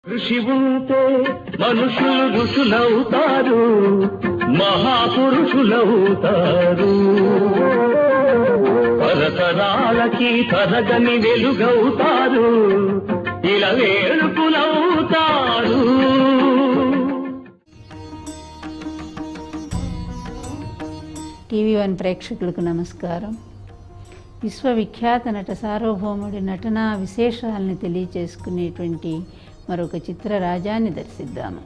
ఋషి ఉంటే మనుషులు ఋషులవుతారు మహాపురుషులవుతారు తరతరాలకి తరగని వెలుగవుతారు ఇలా వేడుకులవుతారు టీవీ వన్ ప్రేక్షకులకు నమస్కారం విశ్వవిఖ్యాత నట సార్వభౌముడి నటనా విశేషాలని తెలియచేసుకునేటువంటి మరొక చిత్ర రాజాన్ని దర్శిద్దాము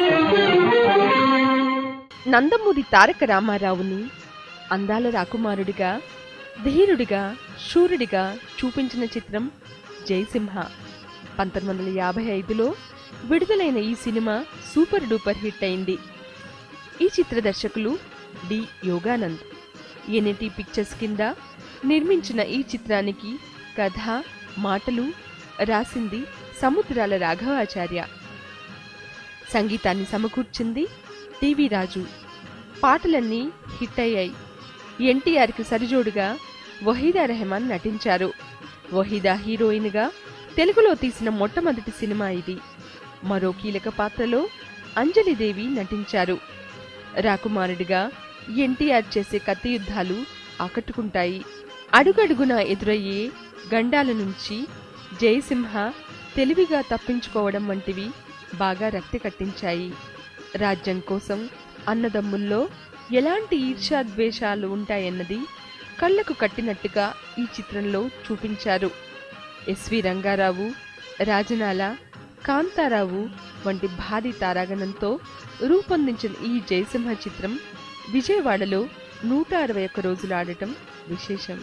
నందమూరి తారక రామారావుని అందాల రాకుమారుడిగా ధీరుడిగా శూరుడిగా చూపించిన చిత్రం జయసింహ పంతొమ్మిది వందల యాభై ఐదులో విడుదలైన ఈ సినిమా సూపర్ డూపర్ హిట్ అయింది ఈ చిత్ర దర్శకులు డి యోగానంద్ ఎన్ఎటి పిక్చర్స్ కింద నిర్మించిన ఈ చిత్రానికి కథ మాటలు రాసింది సముద్రాల రాఘవాచార్య సంగీతాన్ని సమకూర్చింది టివి రాజు పాటలన్నీ హిట్ అయ్యాయి ఎన్టీఆర్కి సరిజోడుగా వహీదా రెహమాన్ నటించారు వహీదా హీరోయిన్గా తెలుగులో తీసిన మొట్టమొదటి సినిమా ఇది మరో కీలక పాత్రలో అంజలిదేవి నటించారు రాకుమారుడిగా ఎన్టీఆర్ చేసే కత్తి యుద్ధాలు ఆకట్టుకుంటాయి అడుగడుగునా ఎదురయ్యే గండాల నుంచి జయసింహ తెలివిగా తప్పించుకోవడం వంటివి బాగా రక్తి కట్టించాయి రాజ్యం కోసం అన్నదమ్ముల్లో ఎలాంటి ఈర్ష్యాద్వేషాలు ఉంటాయన్నది కళ్లకు కట్టినట్టుగా ఈ చిత్రంలో చూపించారు ఎస్వి రంగారావు రాజనాల కాంతారావు వంటి భారీ తారాగణంతో రూపొందించిన ఈ జయసింహ చిత్రం విజయవాడలో నూట అరవై ఒక్క రోజులు ఆడటం విశేషం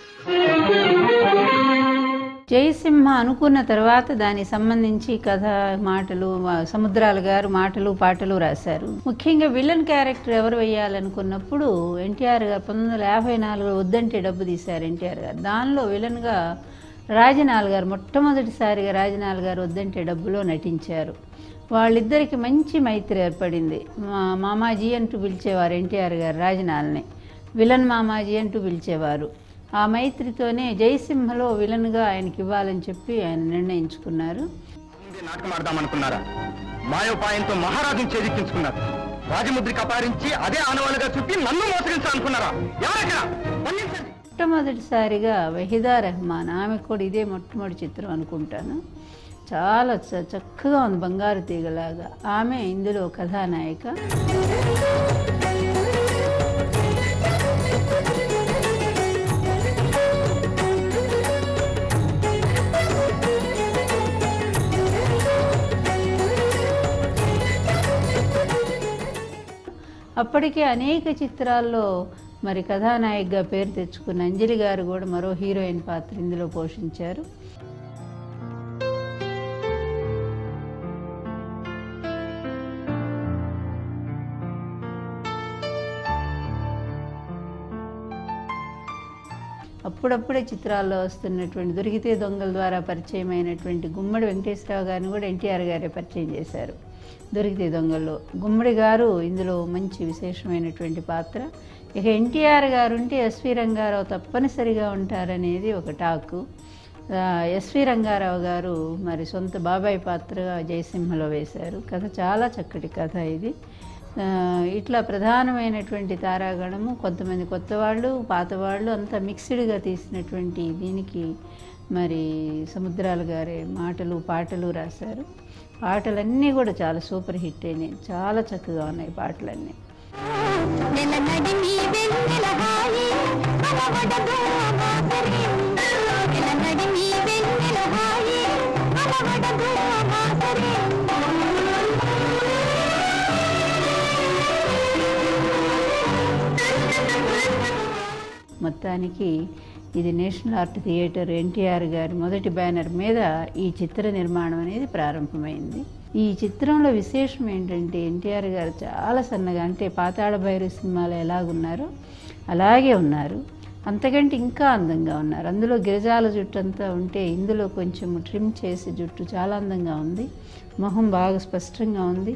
జయసింహ అనుకున్న తర్వాత దానికి సంబంధించి కథ మాటలు ఆ, సముద్రాల గారు మాటలు పాటలు రాశారు ముఖ్యంగా విలన్ క్యారెక్టర్ ఎవరు వేయాలనుకున్నప్పుడు ఎన్టీఆర్ గారు పంతొమ్మిది వందల యాభై నాలుగులో వద్దంటే డబ్బు తీశారు ఎన్టీఆర్ గారు దానిలో విలన్గా రాజనాల్ గారు మొట్టమొదటిసారిగా రాజనాల్ గారు వద్దంటే డబ్బులో నటించారు వాళ్ళిద్దరికి మంచి మైత్రి ఏర్పడింది మా మామాజీ అంటూ పిలిచేవారు ఎన్టీఆర్ గారు రాజనాల్ని విలన్ మామాజీ అంటూ పిలిచేవారు ఆ మైత్రితోనే జయసింహలో విలన్గా ఆయనకి ఇవ్వాలని చెప్పి ఆయన నిర్ణయించుకున్నారు ముందే నాటకం ఆడదామనుకున్నారా మాయోపాయంతో మహారాజుని చేజిక్కించుకున్నారు రాజముద్రికి అపహరించి అదే ఆనవాళ్ళుగా చుట్టి నన్ను మోసగించాలనుకున్నారా ఎవరక్కడ మన్నించండి మొట్టమొదటిసారిగా వహీదా రెహమాన్ ఆమె కూడా ఇదే మొట్టమొదటి చిత్రం అనుకుంటాను చాలా చ- చక్కగా ఉంది బంగారు తీగలాగా ఆమె ఇందులో కథానాయిక అప్పటికే అనేక చిత్రాల్లో మరి కథానాయికగా పేరు తెచ్చుకున్న అంజలి గారు కూడా మరో హీరోయిన్ పాత్ర ఇందులో పోషించారు అప్పుడప్పుడే చిత్రాల్లో వస్తున్నటువంటి దొరికితే దొంగల ద్వారా పరిచయం అయినటువంటి గుమ్మడి వెంకటేశ్వరరావు గారిని కూడా ఎన్టీఆర్ గారే పరిచయం చేశారు దొరికితే దొంగల్లో గుమ్మడి గారు ఇందులో మంచి విశేషమైనటువంటి పాత్ర ఇక ఎన్టీఆర్ గారు ఉంటే ఎస్వి రంగారావు తప్పనిసరిగా ఉంటారనేది ఒక టాకు ఆ, ఎస్వి రంగారావు గారు మరి సొంత బాబాయ్ పాత్రగా జయసింహలో వేశారు కథ చాలా చక్కటి కథ ఇది ఆ, ఇట్లా ప్రధానమైనటువంటి తారాగణము కొంతమంది కొత్త వాళ్ళు పాత వాళ్ళు అంతా మిక్స్డ్గా తీసినటువంటి దీనికి మరి సముద్రాల గారి మాటలు పాటలు రాశారు పాటలన్నీ కూడా చాలా సూపర్ హిట్ అయినాయి చాలా చక్కగా ఉన్నాయి పాటలన్నీ నెల నడిమి వెన్నెల హాయి అలవడదు మాసరి నెల నడిమి వెన్నెల హాయి అలవడదు మాసరి మొత్తానికి ఇది నేషనల్ ఆర్ట్ థియేటర్ ఎన్టీఆర్ గారి మొదటి బ్యానర్ మీద ఈ చిత్ర నిర్మాణం అనేది ప్రారంభమైంది ఈ చిత్రంలో విశేషం ఏంటంటే ఎన్టీఆర్ గారు చాలా సన్నగా అంటే పాతాళ భైరవ సినిమాలో ఎలాగున్నారో అలాగే ఉన్నారు అంతకంటే ఇంకా అందంగా ఉన్నారు అందులో గిరిజాల జుట్టు అంతా ఉంటే ఇందులో కొంచెం ట్రిమ్ చేసి జుట్టు చాలా అందంగా ఉంది మొహం బాగా స్పష్టంగా ఉంది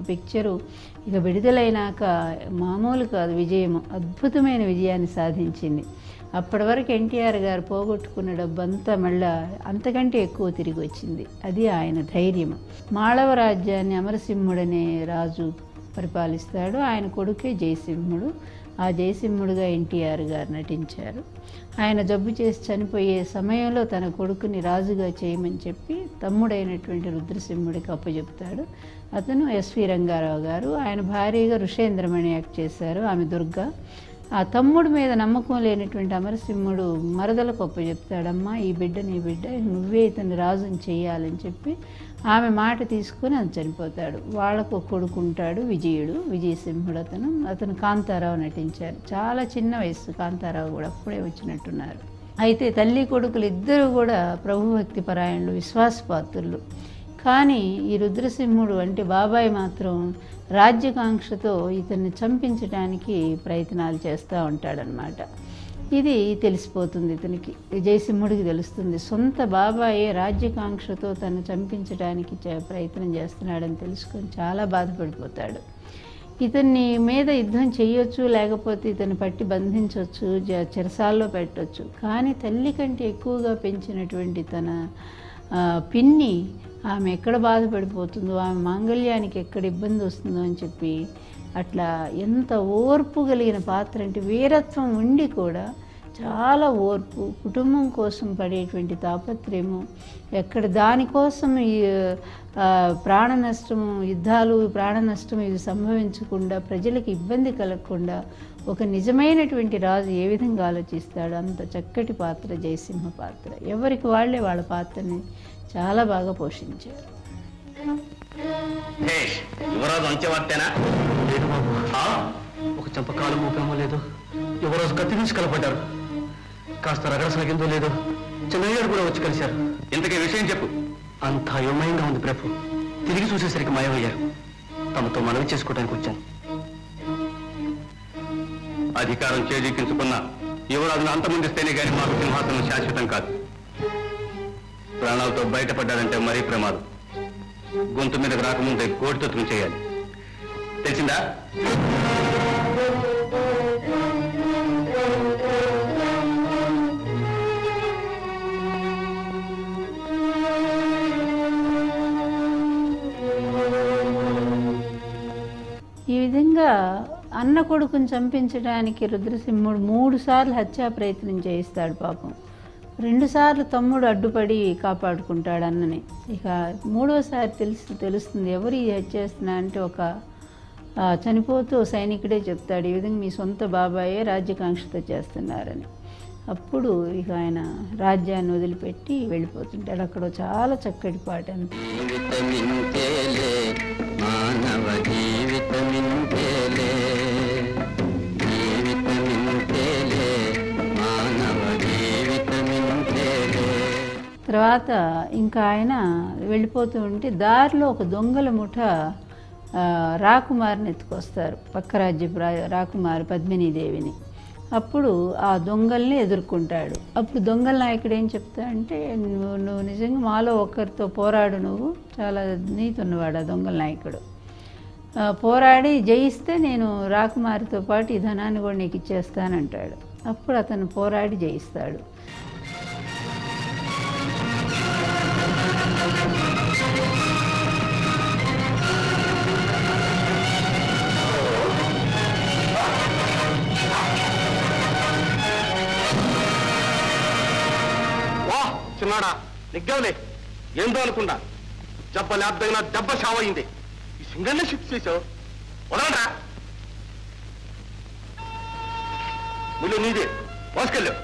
పిక్చరు ఇక విడుదలైనాక మామూలు కాదు విజయం అద్భుతమైన విజయాన్ని సాధించింది అప్పటి వరకు ఎన్టీఆర్ గారు పోగొట్టుకున్న డబ్బంతా మళ్ళా అంతకంటే ఎక్కువ తిరిగి వచ్చింది అది ఆయన ధైర్యం మాళవ రాజ్యాన్ని అమరసింహుడనే రాజు పరిపాలిస్తాడు ఆయన కొడుకే జయసింహుడు ఆ జయసింహుడుగా ఎన్టీఆర్ గారు నటించారు ఆయన జబ్బు చేసి చనిపోయే సమయంలో తన కొడుకుని రాజుగా చేయమని చెప్పి తమ్ముడైనటువంటి రుద్రసింహుడికి అప్పచెప్తాడు అతను ఎస్వి రంగారావు గారు ఆయన భార్యగా ఋషేంద్రమణి యాక్ట్ చేశారు ఆమె దుర్గా ఆ తమ్ముడి మీద నమ్మకం లేనటువంటి అమరసింహుడు మరదలకు అప్పు చెప్తాడమ్మా ఈ బిడ్డ నీ బిడ్డ నువ్వే ఇతన్ని రాజుని చేయాలని చెప్పి ఆమె మాట తీసుకొని అతను చనిపోతాడు వాళ్ళకు ఒక కొడుకు ఉంటాడు విజయుడు విజయసింహుడు అతను అతను కాంతారావు నటించారు చాలా చిన్న వయస్సు కాంతారావు కూడా అప్పుడే వచ్చినట్టున్నారు అయితే తల్లి కొడుకులు ఇద్దరు కూడా ప్రభుభక్తి పరాయణులు విశ్వాసపాత్రులు కానీ ఈ రుద్రసింహుడు అంటే బాబాయ్ మాత్రం రాజ్యకాంక్షతో ఇతన్ని చంపించడానికి ప్రయత్నాలు చేస్తూ ఉంటాడనమాట ఇది తెలిసిపోతుంది ఇతనికి జయసింహుడికి తెలుస్తుంది సొంత బాబాయే రాజ్యకాంక్షతో తను చంపించడానికి చే- ప్రయత్నం చేస్తున్నాడని తెలుసుకొని చాలా బాధపడిపోతాడు ఇతన్ని మీద యుద్ధం చేయొచ్చు లేకపోతే ఇతన్ని పట్టి బంధించవచ్చు జ- చెరసాల్లో పెట్టొచ్చు కానీ తల్లి కంటే ఎక్కువగా పెంచినటువంటి తన ఆ, పిన్ని ఆమె ఎక్కడ బాధపడిపోతుందో ఆమె మాంగళ్యానికి ఎక్కడ ఇబ్బంది వస్తుందో అని చెప్పి అట్లా ఎంత ఓర్పు కలిగిన పాత్ర అంటే వీరత్వం ఉండి కూడా చాలా ఓర్పు కుటుంబం కోసం పడేటువంటి తాపత్రయము ఎక్కడ దానికోసం ఈ ఆ, ప్రాణ నష్టము యుద్ధాలు ప్రాణ నష్టం ఇది సంభవించకుండా ప్రజలకు ఇబ్బంది కలగకుండా ఒక నిజమైనటువంటి రాజు ఏ విధంగా ఆలోచిస్తాడు అంత చక్కటి పాత్ర జయసింహ పాత్ర ఎవరికి వాళ్ళే వాళ్ళ పాత్రని చాలా బాగా పోషించారు భేష్ యువరాజు అంచెవార్తేనా లేదు బాబు ఒక చంపకాలం ఊపేమో లేదు యువరాజు కత్తి తీసి కలపడ్డారు కాస్త రగడ సాగిందో లేదో చిన్నయ్యారు కూడా వచ్చి కలిశారు ఇంతకీ విషయం చెప్పు అంత అయోమయంగా ఉంది ప్రభు తిరిగి చూసేసరికి మాయమయ్యారు తమతో మనవి చేసుకోవడానికి వచ్చాను అధికారం చేజిక్కించుకున్న యువరాజును అంతమందిస్తేనే గాని మాకు సింహాసనం శాశ్వతం కాదు ప్రాణాలతో బయటపడ్డారంటే మరీ ప్రమాదం గొంతు మీదకి రాకముందే కోటితో చేయాలి తెలిసిందా ఈ విధంగా అన్న కొడుకుని చంపించడానికి రుద్రసింహుడు మూడు సార్లు హత్యా ప్రయత్నం చేయిస్తాడు పాపం రెండుసార్లు తమ్ముడు అడ్డుపడి కాపాడుకుంటాడు అన్నని ఇక మూడోసారి తెలుసు తెలుస్తుంది ఎవరు ఈ హత్య చేస్తున్నా అంటే ఒక ఆ, చనిపోతూ సైనికుడే చెప్తాడు ఈ విధంగా మీ సొంత బాబాయే రాజ్యకాంక్షతో చేస్తున్నారని అప్పుడు ఇక ఆయన రాజ్యాన్ని వదిలిపెట్టి వెళ్ళిపోతుంటాడు అక్కడ చాలా చక్కటి పాట అంత జీవితమింతేలే మానవ జీవితమింతేలే జీవితమింతేలే మానవ జీవితమింతేలే తర్వాత ఇంకా ఆయన వెళ్ళిపోతూ ఉంటే దారిలో ఒక దొంగల ముఠ ఆ, రాకుమారిని ఎత్తుకొస్తారు పక్క రాజ్యపు రా రాకుమారి పద్మినీదేవిని అప్పుడు ఆ దొంగల్ని ఎదుర్కొంటాడు అప్పుడు దొంగల నాయకుడు ఏం చెప్తాడంటే నువ్వు నువ్వు నిజంగా మాలో ఒకరితో పోరాడు నువ్వు చాలా నీతి ఉన్నవాడు ఆ దొంగల నాయకుడు ఆ, పోరాడి జయిస్తే నేను రాకుమారితో పాటు ఈ ధనాన్ని కూడా నీకు ఇచ్చేస్తానంటాడు అప్పుడు అతను పోరాడి జయిస్తాడు వా చిన్నాడా నిగ్గవలే ఏందో అనుకున్నా జబ్బ లేకపోయినా దెబ్బ షావయింది ఈ సింగల్ని షిఫ్ట్ చేసావు వదలరా ముళ్ళు నీదే మోసుకెళ్ళు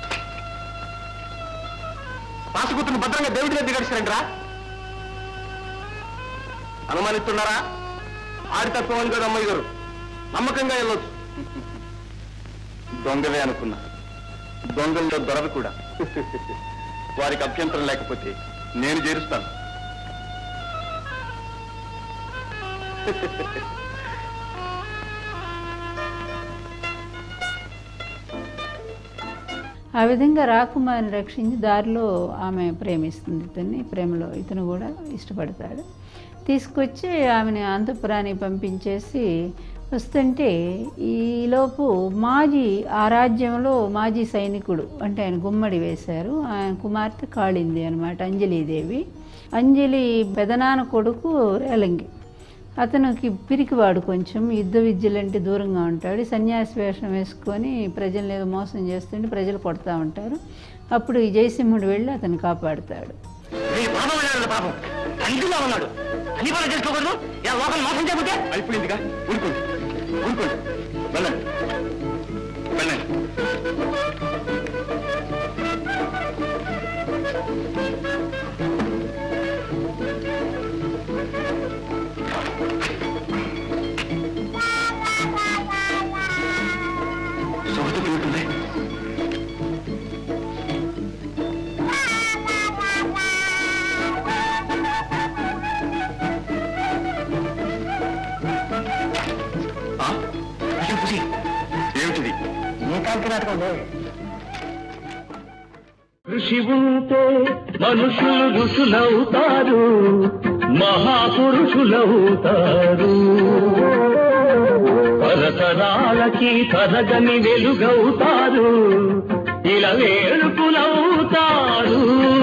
పాసుగుతుని భద్రంగా దేవుడి దగ్గర దిగడిచారంట్రా అనుమానిస్తున్నారా ఆడి తత్వం అని కదా అమ్మాయి గారు నమ్మకంగా వెళ్ళొచ్చు దొంగలే అనుకున్నా దొంగల్లో దొరవి కూడా వారికి అభ్యంతరం లేకపోతే నేను చేరుస్తాను ఆ విధంగా రాకుమారిని రక్షించి దారిలో ఆమె ప్రేమిస్తుంది ఇతన్ని ప్రేమలో ఇతను కూడా ఇష్టపడతాడు తీసుకొచ్చి ఆమెను అంతఃపురానికి పంపించేసి వస్తుంటే ఈలోపు మాజీ ఆ రాజ్యంలో మాజీ సైనికుడు అంటే ఆయన గుమ్మడి వేశారు ఆయన కుమార్తె కాళింది అనమాట అంజలీదేవి అంజలి పెదనాన్న కొడుకు రేలంగి అతనికి పిరికివాడు కొంచెం యుద్ధ విద్యలంటే దూరంగా ఉంటాడు సన్యాసి వేషం వేసుకొని ప్రజల్ని ఏదో మోసం చేస్తుంటే ప్రజలు కొడతా ఉంటారు అప్పుడు ఈ జయసింహుడు వెళ్ళి అతను కాపాడుతాడు నీ పాపం అన్నాడు పాపం తండ్రిగా ఉన్నాడు అన్ని పనులు చేసుకోకూడదు ఇలా లోకం మోసం చేయబోతే అయిపోయిందిగా ఊరుకోండి ఊరుకోండి వెళ్ళండి వెళ్ళండి సొగసు తీరుతుంది ఆ? విషయం చూసి ఏమిటిది ఏకాంత నాటకం ఋషి ఉంటే మనుషులు ఋషులవుతారు మహాపురుషులవుతారు తరతరాలకి తరగని వెలుగవుతారు ఇలా వేడుకులవుతారు